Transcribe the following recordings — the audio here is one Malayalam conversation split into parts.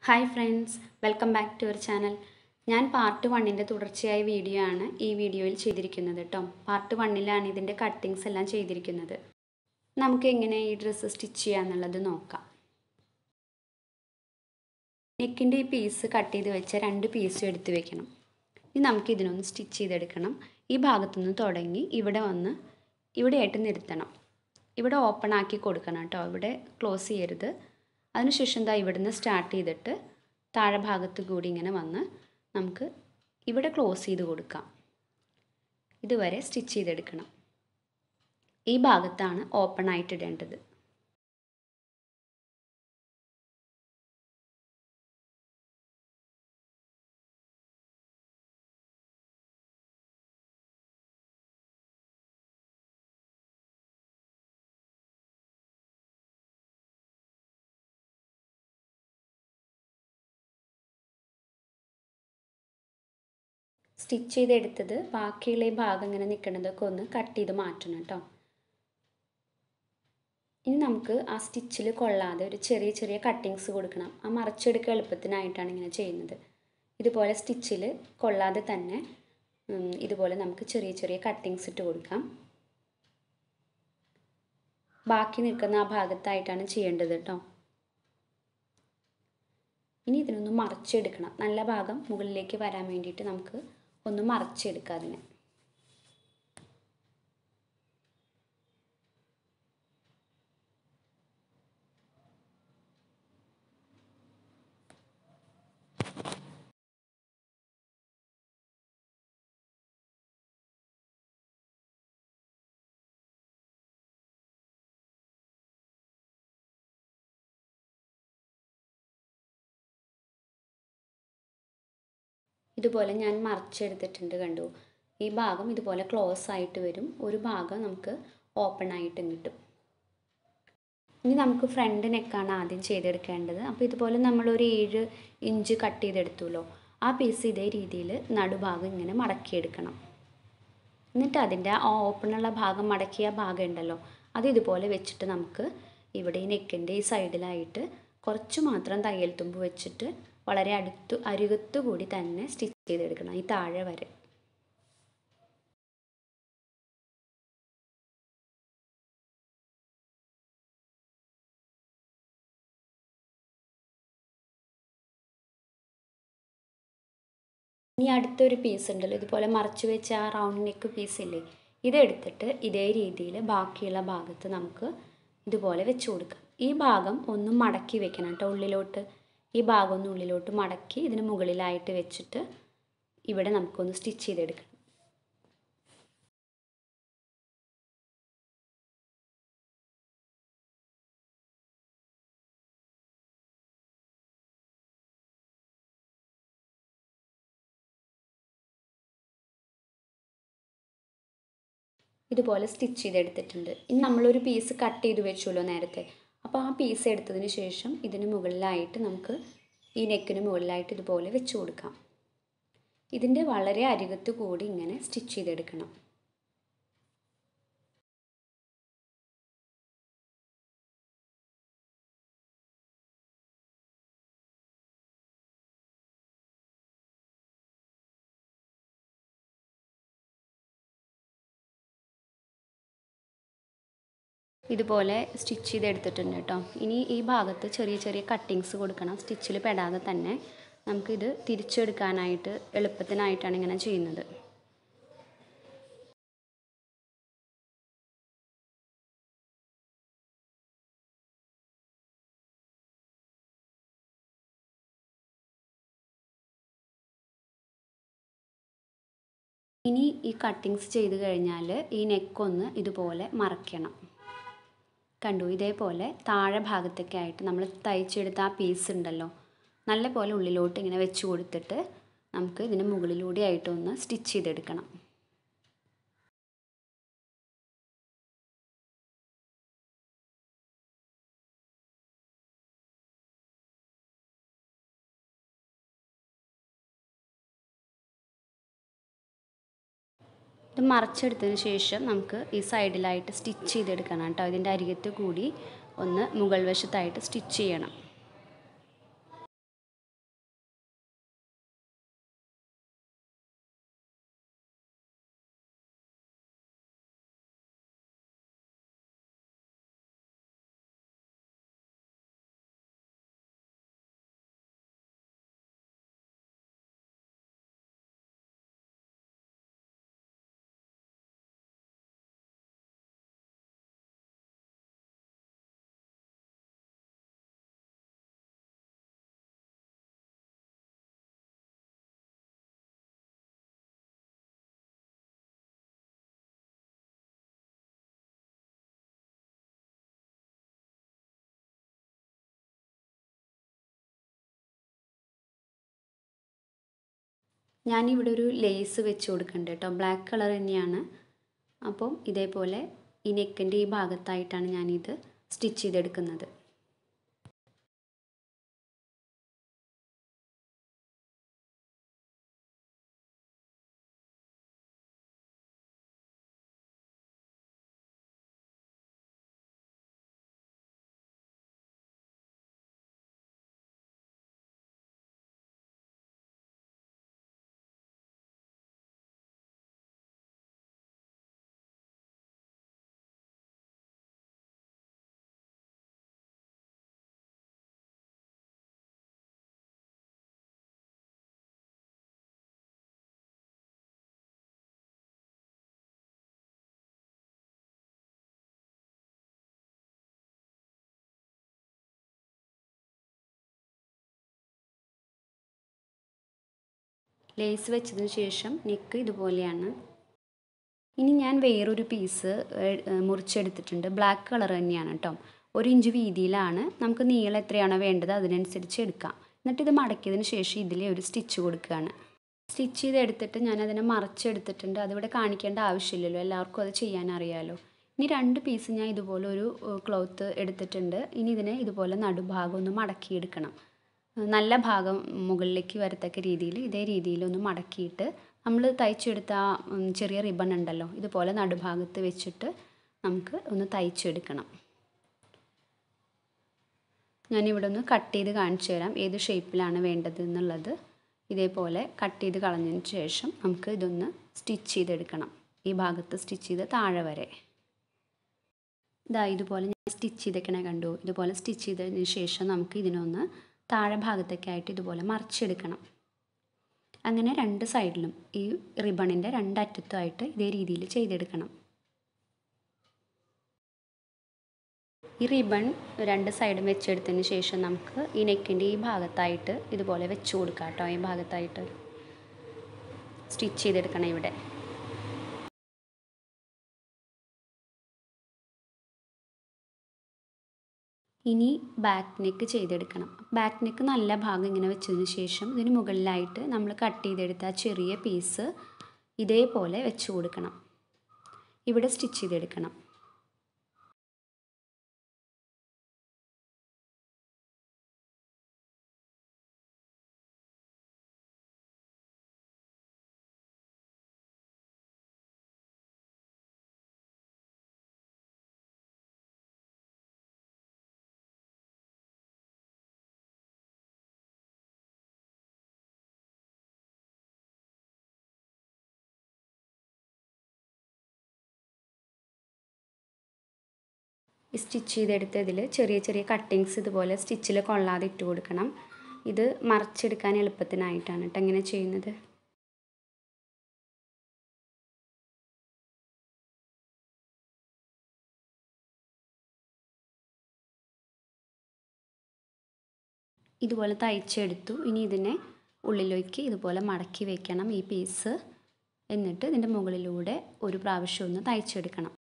hi friends welcome back to our channel ഞാൻ പാർട്ട് വണ്ണിൻ്റെ തുടർച്ചയായ വീഡിയോ ആണ് ഈ വീഡിയോയിൽ ചെയ്തിരിക്കുന്നത് കേട്ടോ പാർട്ട് വണ്ണിലാണ് ഇതിൻ്റെ കട്ടിങ്സ് എല്ലാം ചെയ്തിരിക്കുന്നത് നമുക്ക് എങ്ങനെ ഈ ഡ്രസ്സ് സ്റ്റിച്ച് ചെയ്യാന്നുള്ളത് നോക്കാം നെക്കിൻ്റെ ഈ പീസ് കട്ട് ചെയ്ത് വെച്ച രണ്ട് പീസും എടുത്ത് വെക്കണം ഇനി നമുക്ക് ഇതിനൊന്ന് സ്റ്റിച്ച് ചെയ്തെടുക്കണം ഈ ഭാഗത്തുനിന്ന് തുടങ്ങി ഇവിടെ വന്ന് ഇവിടെയായിട്ട് നിർത്തണം ഇവിടെ ഓപ്പൺ ആക്കി കൊടുക്കണം കേട്ടോ ഇവിടെ ക്ലോസ് ചെയ്യരുത് അതിനുശേഷം എന്താ ഇവിടുന്ന് സ്റ്റാർട്ട് ചെയ്തിട്ട് താഴെ ഭാഗത്ത് കൂടി ഇങ്ങനെ വന്ന് നമുക്ക് ഇവിടെ ക്ലോസ് ചെയ്ത് കൊടുക്കാം ഇതുവരെ സ്റ്റിച്ച് ചെയ്തെടുക്കണം ഈ ഭാഗത്താണ് ഓപ്പൺ ആയിട്ട് ഇടേണ്ടത് സ്റ്റിച്ച് ചെയ്തെടുത്തത് ബാക്കിയുള്ള ഈ ഭാഗം ഇങ്ങനെ നിൽക്കുന്നതൊക്കെ ഒന്ന് കട്ട് ചെയ്ത് മാറ്റണം കേട്ടോ ഇനി നമുക്ക് ആ സ്റ്റിച്ചിൽ കൊള്ളാതെ ഒരു ചെറിയ ചെറിയ കട്ടിങ്സ് കൊടുക്കണം ആ മറച്ചെടുക്കുക എളുപ്പത്തിനായിട്ടാണ് ഇങ്ങനെ ചെയ്യുന്നത് ഇതുപോലെ സ്റ്റിച്ചിൽ കൊള്ളാതെ തന്നെ ഇതുപോലെ നമുക്ക് ചെറിയ ചെറിയ കട്ടിങ്സ് ഇട്ട് കൊടുക്കാം ബാക്കി നിൽക്കുന്ന ആ ഭാഗത്തായിട്ടാണ് ചെയ്യേണ്ടത് കേട്ടോ ഇനി ഇതിനൊന്ന് മറച്ചെടുക്കണം നല്ല ഭാഗം മുകളിലേക്ക് വരാൻ വേണ്ടിയിട്ട് നമുക്ക് ഒന്ന് മറച്ചെടുക്കാം അതിനെ ഇതുപോലെ ഞാൻ മറിച്ചെടുത്തിട്ടുണ്ട് കണ്ടു ഈ ഭാഗം ഇതുപോലെ ക്ലോസ് ആയിട്ട് വരും ഒരു ഭാഗം നമുക്ക് ഓപ്പൺ ആയിട്ടും കിട്ടും ഇനി നമുക്ക് ഫ്രണ്ട് നെക്കാണ് ആദ്യം ചെയ്തെടുക്കേണ്ടത് അപ്പോൾ ഇതുപോലെ നമ്മളൊരു ഏഴ് ഇഞ്ച് കട്ട് ചെയ്തെടുത്തുല്ലോ ആ പീസ് ഇതേ രീതിയിൽ നടുഭാഗം ഇങ്ങനെ മടക്കിയെടുക്കണം എന്നിട്ട് അതിൻ്റെ ആ ഓപ്പണുള്ള ഭാഗം മടക്കിയ ഭാഗം ഉണ്ടല്ലോ അത് ഇതുപോലെ വെച്ചിട്ട് നമുക്ക് ഇവിടെ ഈ നെക്കിൻ്റെ ഈ സൈഡിലായിട്ട് കുറച്ച് മാത്രം തയ്യൽ തുമ്പ് വെച്ചിട്ട് വളരെ അടുത്ത് അരികത്തു കൂടി തന്നെ സ്റ്റിച്ച് ചെയ്തെടുക്കണം ഈ താഴെ വരെ ഇനി അടുത്തൊരു പീസ് ഉണ്ടല്ലോ ഇതുപോലെ മറച്ചു വെച്ച ആ റൗണ്ട് നെക്ക് പീസ് ഇല്ലേ ഇതെടുത്തിട്ട് ഇതേ രീതിയിൽ ബാക്കിയുള്ള ഭാഗത്ത് നമുക്ക് ഇതുപോലെ വെച്ച് കൊടുക്കാം ഈ ഭാഗം ഒന്ന് മടക്കി വെക്കണം കേട്ടോ ഉള്ളിലോട്ട് ഈ ഭാഗം ഒന്ന് ഉള്ളിലോട്ട് മടക്കി ഇതിന് മുകളിലായിട്ട് വെച്ചിട്ട് ഇവിടെ നമുക്കൊന്ന് സ്റ്റിച്ച് ചെയ്തെടുക്കണം ഇതുപോലെ സ്റ്റിച്ച് ചെയ്തെടുത്തിട്ടുണ്ട് ഇനി നമ്മളൊരു പീസ് കട്ട് ചെയ്ത് വെച്ചുല്ലോ നേരത്തെ അപ്പോൾ ആ പീസ് എടുത്തതിന് ശേഷം ഇതിന് മുകളിലായിട്ട് നമുക്ക് ഈ നെക്കിന് മുകളിലായിട്ട് ഇതുപോലെ വെച്ച് കൊടുക്കാം ഇതിൻ്റെ വളരെ അരികത്ത് കൂടി ഇങ്ങനെ സ്റ്റിച്ച് ചെയ്തെടുക്കണം ഇതുപോലെ സ്റ്റിച്ച് ചെയ്തെടുത്തിട്ടുണ്ട് കേട്ടോ ഇനി ഈ ഭാഗത്ത് ചെറിയ ചെറിയ കട്ടിങ്സ് കൊടുക്കണം സ്റ്റിച്ചിൽ പെടാതെ തന്നെ നമുക്കിത് തിരിച്ചെടുക്കാനായിട്ട് എളുപ്പത്തിനായിട്ടാണ് ഇങ്ങനെ ചെയ്യുന്നത് ഇനി ഈ കട്ടിങ്സ് ചെയ്ത് കഴിഞ്ഞാൽ ഈ നെക്കൊന്ന് ഇതുപോലെ മറയ്ക്കണം കണ്ടു ഇതേപോലെ താഴെ ഭാഗത്തൊക്കെ ആയിട്ട് നമ്മൾ തയ്ച്ചെടുത്ത ആ പീസ് ഉണ്ടല്ലോ നല്ല പോലെ ഉള്ളിലോട്ട് ഇങ്ങനെ വെച്ച് കൊടുത്തിട്ട് നമുക്ക് ഇതിന് മുകളിലൂടെ ആയിട്ടൊന്ന് സ്റ്റിച്ച് ചെയ്തെടുക്കണം ഇത് മറച്ചെടുത്തതിന് ശേഷം നമുക്ക് ഈ സൈഡിലായിട്ട് സ്റ്റിച്ച് ചെയ്തെടുക്കണം കേട്ടോ ഇതിൻ്റെ അരികത്ത് കൂടി ഒന്ന് മുകൾ വശത്തായിട്ട് സ്റ്റിച്ച് ചെയ്യണം ഞാനിവിടെ ഒരു ലേസ് വെച്ച് കൊടുക്കുന്നുണ്ട് കേട്ടോ ബ്ലാക്ക് കളർ തന്നെയാണ് അപ്പം ഇതേപോലെ ഈ നെക്കിൻ്റെ ഈ ഭാഗത്തായിട്ടാണ് ഞാനിത് സ്റ്റിച്ച് ചെയ്തെടുക്കുന്നത് ലേസ് വെച്ചതിന് ശേഷം നെക്ക് ഇതുപോലെയാണ് ഇനി ഞാൻ വേറൊരു പീസ് മുറിച്ചെടുത്തിട്ടുണ്ട് ബ്ലാക്ക് കളർ തന്നെയാണ് കേട്ടോ ഒരു ഇഞ്ച് വീതിയിലാണ് നമുക്ക് നീളം എത്രയാണോ വേണ്ടത് അതിനനുസരിച്ച് എടുക്കാം എന്നിട്ട് ഇത് മടക്കിയതിന് ശേഷം ഇതിലെ ഒരു സ്റ്റിച്ച് കൊടുക്കുകയാണ് സ്റ്റിച്ച് ചെയ്തെടുത്തിട്ട് ഞാൻ അതിനെ മറച്ചെടുത്തിട്ടുണ്ട് അതിവിടെ കാണിക്കേണ്ട ആവശ്യമില്ലല്ലോ എല്ലാവർക്കും അത് ചെയ്യാൻ അറിയാമല്ലോ ഇനി രണ്ട് പീസ് ഞാൻ ഇതുപോലെ ഒരു ക്ലോത്ത് എടുത്തിട്ടുണ്ട് ഇനി ഇതിനെ ഇതുപോലെ നടുഭാഗം ഒന്ന് മടക്കിയെടുക്കണം നല്ല ഭാഗം മുകളിലേക്ക് വരത്തക്ക രീതിയിൽ ഇതേ രീതിയിൽ ഒന്ന് മടക്കിയിട്ട് നമ്മൾ തയ്ച്ചെടുത്ത ആ ചെറിയ റിബൺ ഉണ്ടല്ലോ ഇതുപോലെ നടുഭാഗത്ത് വെച്ചിട്ട് നമുക്ക് ഒന്ന് തയ്ച്ചെടുക്കണം ഞാനിവിടെ ഒന്ന് കട്ട് ചെയ്ത് കാണിച്ചു തരാം ഏത് ഷേപ്പിലാണ് വേണ്ടത് എന്നുള്ളത് ഇതേപോലെ കട്ട് ചെയ്ത് കളഞ്ഞതിന് ശേഷം നമുക്ക് ഇതൊന്ന് സ്റ്റിച്ച് ചെയ്തെടുക്കണം ഈ ഭാഗത്ത് സ്റ്റിച്ച് ചെയ്ത് താഴെ വരെ ഇതാ ഇതുപോലെ ഞാൻ സ്റ്റിച്ച് ചെയ്തേക്കണേ കണ്ടു ഇതുപോലെ സ്റ്റിച്ച് ചെയ്തതിന് ശേഷം നമുക്ക് ഇതിനൊന്ന് താഴെ ഭാഗത്തേക്കായിട്ട് ഇതുപോലെ മറിച്ചെടുക്കണം അങ്ങനെ രണ്ട് സൈഡിലും ഈ റിബണിൻ്റെ രണ്ടറ്റത്തുമായിട്ട് ഇതേ രീതിയിൽ ചെയ്തെടുക്കണം ഈ റിബൺ രണ്ട് സൈഡും വെച്ചെടുത്തതിന് ശേഷം നമുക്ക് ഈ നെക്കിൻ്റെ ഈ ഭാഗത്തായിട്ട് ഇതുപോലെ വെച്ച് കൊടുക്കാം കേട്ടോ ഈ ഭാഗത്തായിട്ട് സ്റ്റിച്ച് ചെയ്തെടുക്കണം ഇവിടെ ഇനി ബാക്ക് നെക്ക് ചെയ്തെടുക്കണം ബാക്ക് നെക്ക് നല്ല ഭാഗം ഇങ്ങനെ വെച്ചതിന് ശേഷം ഇതിന് മുകളിലായിട്ട് നമ്മൾ കട്ട് ചെയ്തെടുത്ത ആ ചെറിയ പീസ് ഇതേപോലെ വെച്ച് കൊടുക്കണം ഇവിടെ സ്റ്റിച്ച് ചെയ്തെടുക്കണം സ്റ്റിച്ച് ചെയ്തെടുത്തതിൽ ചെറിയ ചെറിയ കട്ടിങ്സ് ഇതുപോലെ സ്റ്റിച്ചിൽ കൊള്ളാതെ ഇട്ട് കൊടുക്കണം ഇത് മറച്ചെടുക്കാൻ എളുപ്പത്തിനായിട്ടാണ് കേട്ടോ ഇങ്ങനെ ചെയ്യുന്നത് ഇതുപോലെ തയ്ച്ചെടുത്തു ഇനി ഇതിനെ ഉള്ളിലേക്ക് ഇതുപോലെ മടക്കി വെക്കണം ഈ പീസ് എന്നിട്ട് ഇതിൻ്റെ മുകളിലൂടെ ഒരു പ്രാവശ്യം ഒന്ന് തയ്ച്ചെടുക്കണം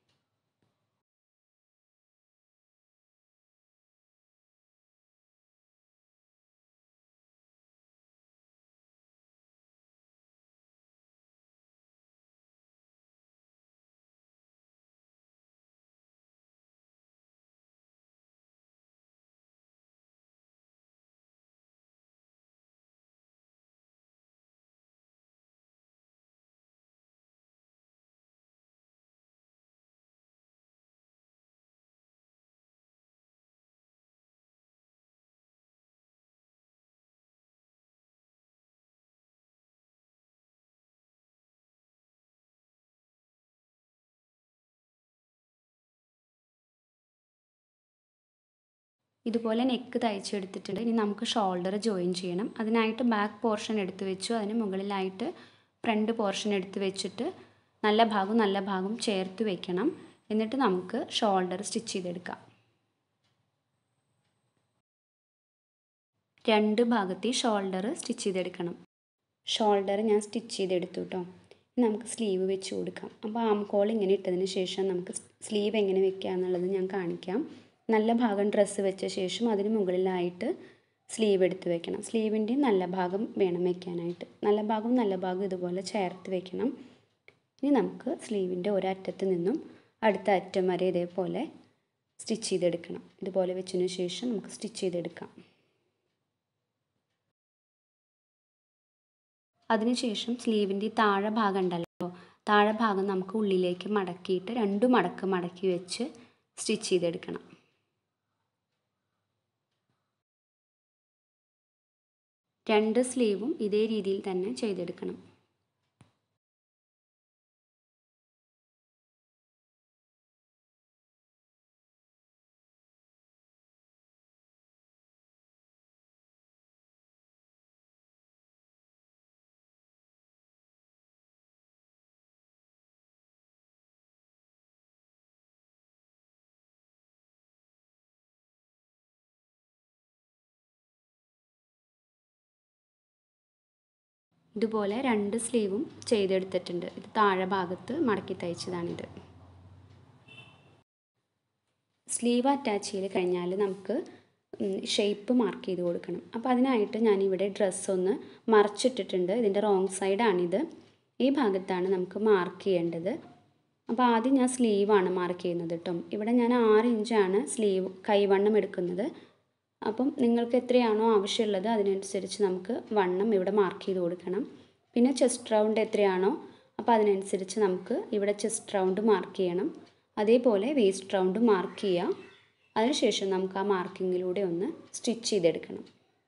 ഇതുപോലെ നെക്ക് തയ്ച്ചെടുത്തിട്ടുണ്ട് ഇനി നമുക്ക് ഷോൾഡർ ജോയിൻ ചെയ്യണം അതിനായിട്ട് ബാക്ക് പോർഷൻ എടുത്ത് വെച്ചു അതിന് മുകളിലായിട്ട് ഫ്രണ്ട് പോർഷൻ എടുത്ത് വെച്ചിട്ട് നല്ല ഭാഗം നല്ല ഭാഗം ചേർത്ത് വെക്കണം എന്നിട്ട് നമുക്ക് ഷോൾഡർ സ്റ്റിച്ച് ചെയ്തെടുക്കാം രണ്ട് ഭാഗത്തെ ഷോൾഡർ സ്റ്റിച്ച് ചെയ്തെടുക്കണം ഷോൾഡർ ഞാൻ സ്റ്റിച്ച് ചെയ്തെടുത്തു കേട്ടോ നമുക്ക് സ്ലീവ് വെച്ച് കൊടുക്കാം അപ്പോൾ ആം കോൾ ഇങ്ങനെ ഇട്ടതിന് ശേഷം നമുക്ക് സ്ലീവ് എങ്ങനെ വെക്കുക എന്നുള്ളത് ഞാൻ കാണിക്കാം നല്ല ഭാഗം ഡ്രസ്സ് വെച്ച ശേഷം അതിന് മുകളിലായിട്ട് സ്ലീവ് എടുത്ത് വെക്കണം സ്ലീവിൻ്റെ നല്ല ഭാഗം വേണം വെക്കാനായിട്ട് നല്ല ഭാഗവും നല്ല ഭാഗവും ഇതുപോലെ ചേർത്ത് വെക്കണം ഇനി നമുക്ക് സ്ലീവിൻ്റെ ഒരറ്റത്ത് നിന്നും അടുത്ത അറ്റം വരെ ഇതേപോലെ സ്റ്റിച്ച് ചെയ്തെടുക്കണം ഇതുപോലെ വെച്ചതിന് ശേഷം നമുക്ക് സ്റ്റിച്ച് ചെയ്തെടുക്കാം അതിനുശേഷം സ്ലീവിൻ്റെ താഴെ ഭാഗം ഉണ്ടല്ലോ താഴെ ഭാഗം നമുക്ക് ഉള്ളിലേക്ക് മടക്കിയിട്ട് രണ്ട് മടക്ക് മടക്കി വെച്ച് സ്റ്റിച്ച് ചെയ്തെടുക്കണം രണ്ട് സ്ലീവും ഇതേ രീതിയിൽ തന്നെ ചെയ്തെടുക്കണം ഇതുപോലെ രണ്ട് സ്ലീവും ചെയ്തെടുത്തിട്ടുണ്ട് ഇത് താഴെ ഭാഗത്ത് മടക്കി തയ്ച്ചതാണിത് സ്ലീവ് അറ്റാച്ച് ചെയ്ത് കഴിഞ്ഞാൽ നമുക്ക് ഷേപ്പ് മാർക്ക് ചെയ്ത് കൊടുക്കണം അപ്പോൾ അതിനായിട്ട് ഞാനിവിടെ ഡ്രസ്സ് ഒന്ന് മറച്ചിട്ടിട്ടുണ്ട് ഇതിൻ്റെ റോങ് സൈഡാണിത് ഈ ഭാഗത്താണ് നമുക്ക് മാർക്ക് ചെയ്യേണ്ടത് അപ്പോൾ ആദ്യം ഞാൻ സ്ലീവാണ് മാർക്ക് ചെയ്യുന്നത് കേട്ടോ ഇവിടെ ഞാൻ ആറ് ഇഞ്ചാണ് സ്ലീവ് കൈവണ്ണം എടുക്കുന്നത് അപ്പം നിങ്ങൾക്ക് എത്രയാണോ ആവശ്യമുള്ളത് അതിനനുസരിച്ച് നമുക്ക് വണ്ണം ഇവിടെ മാർക്ക് ചെയ്ത് കൊടുക്കണം പിന്നെ ചെസ്റ്റ് റൗണ്ട് എത്രയാണോ അപ്പോൾ അതിനനുസരിച്ച് നമുക്ക് ഇവിടെ ചെസ്റ്റ് റൗണ്ട് മാർക്ക് ചെയ്യണം അതേപോലെ വേസ്റ്റ് റൗണ്ട് മാർക്ക് ചെയ്യാം അതിനുശേഷം നമുക്ക് ആ മാർക്കിങ്ങിലൂടെ ഒന്ന് സ്റ്റിച്ച് ചെയ്തെടുക്കണം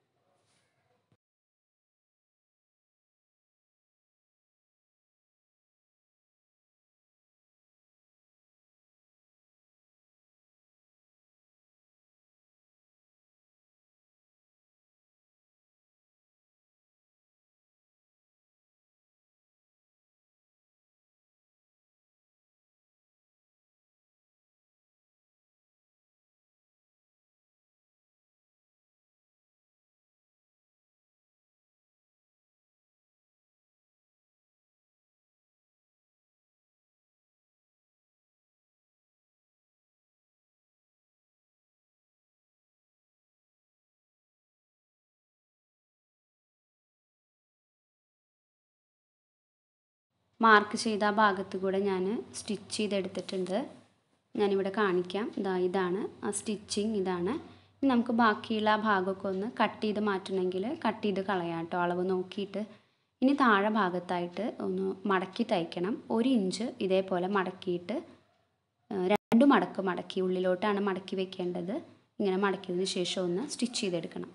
മാർക്ക് ചെയ്ത ആ ഭാഗത്ത് കൂടെ ഞാൻ സ്റ്റിച്ച് ചെയ്തെടുത്തിട്ടുണ്ട് ഞാനിവിടെ കാണിക്കാം ഇതാ ഇതാണ് ആ സ്റ്റിച്ചിങ് ഇതാണ് ഇനി നമുക്ക് ബാക്കിയുള്ള ആ ഭാഗമൊക്കെ ഒന്ന് കട്ട് ചെയ്ത് മാറ്റണമെങ്കിൽ കട്ട് ചെയ്ത് കളയാം കേട്ടോ അളവ് നോക്കിയിട്ട് ഇനി താഴെ ഭാഗത്തായിട്ട് ഒന്ന് മടക്കി തയ്ക്കണം ഒരു ഇഞ്ച് ഇതേപോലെ മടക്കിയിട്ട് രണ്ട് മടക്ക് മടക്കി ഉള്ളിലോട്ടാണ് മടക്കി വെക്കേണ്ടത് ഇങ്ങനെ മടക്കിയതിന് ശേഷം ഒന്ന് സ്റ്റിച്ച് ചെയ്തെടുക്കണം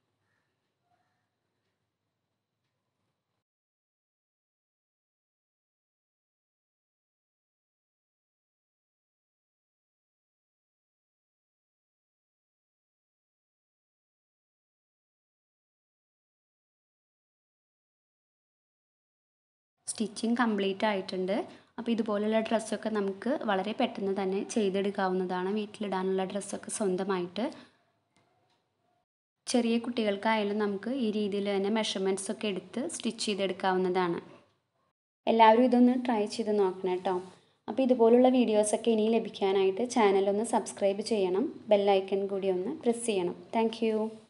സ്റ്റിച്ചിങ് കംപ്ലീറ്റ് ആയിട്ടുണ്ട് അപ്പോൾ ഇതുപോലുള്ള ഡ്രസ്സൊക്കെ നമുക്ക് വളരെ പെട്ടെന്ന് തന്നെ ചെയ്തെടുക്കാവുന്നതാണ് വീട്ടിലിടാനുള്ള ഡ്രസ്സൊക്കെ സ്വന്തമായിട്ട് ചെറിയ കുട്ടികൾക്കായാലും നമുക്ക് ഈ രീതിയിൽ തന്നെ മെഷർമെൻറ്റ്സ് ഒക്കെ എടുത്ത് സ്റ്റിച്ച് ചെയ്തെടുക്കാവുന്നതാണ് എല്ലാവരും ഇതൊന്ന് ട്രൈ ചെയ്ത് നോക്കണം കേട്ടോ അപ്പോൾ ഇതുപോലുള്ള വീഡിയോസൊക്കെ ഇനി ലഭിക്കാനായിട്ട് ചാനലൊന്ന് സബ്സ്ക്രൈബ് ചെയ്യണം ബെല്ലൈക്കൺ കൂടി ഒന്ന് പ്രസ് ചെയ്യണം താങ്ക്